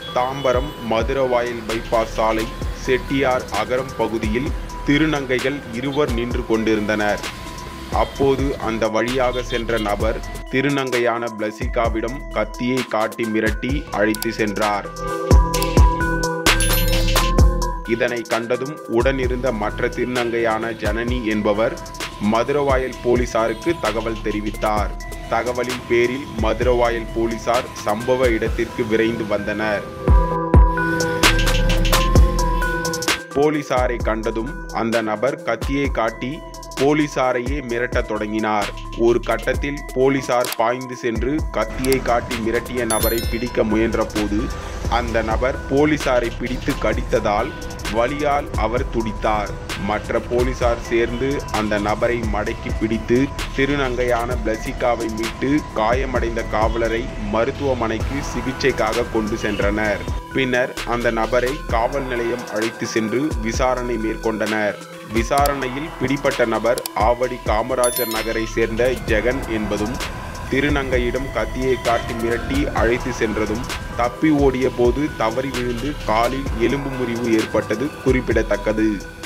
Tambaram Maduravoyal bypass சாலை செட்டியார் அகரம் பகுதியில் திருநங்கைகள் இருவர் நின்று கொண்டிருந்தனர் அப்போது அந்த வழியாக சென்ற நபர் திருநங்கையான பிளசிகாவிடம் கத்தியை காட்டி மிரட்டி அழைத்து சென்றார் இதனை கண்டதும் உடனிருந்த மற்ற திருநங்கையான ஜனனி என்பவர் மதுரவாயல் போலீசாருக்கு தகவல் தெரிவித்தார் தகவலின் பேரில் மதுரவாயல் போலீசார் சம்பவ இடத்திற்கு விரைந்து வந்தனர் போலீசாரை கண்டதும் அந்த நபர் கத்தியை காட்டி போலீசாரையே மிரட்டத் தொடங்கினார் ஒரு கட்டத்தில் போலீசார் பாய்ந்து சென்று கத்தியை காட்டி மிரட்டிய நபரை பிடிக்க முயன்றபோது அந்த நபர் போலீசாரை பிடித்து கடித்ததால் வலியால் அவர் துடித்தார் மற்ற போலீசார் சேர்ந்து அந்த நபரை மடக்கி பிடித்து திருநங்கையான பிளசிகாவை மீட்டு காயமடைந்த காவலரை மருத்துவமனைக்கு சிகிச்சைக்காக கொண்டு சென்றனர் பின்னர் அந்த நபரை காவல் நிலையம் அழைத்து சென்று விசாரணை மேற்கொண்டனர் விசாரணையில் பிடிப்பட்ட நபர் ஆவடி காமராஜர் நகரை சேர்ந்த ஜெகன் என்பதும் திருநங்கையிடம் கத்தியை காட்டி மிரட்டி அழைத்து சென்றதும் தப்பி ஓடிய போது தவறி விழுந்து காலில் எலும்பு முறிவு ஏற்பட்டது குறிப்பிடத்தக்கது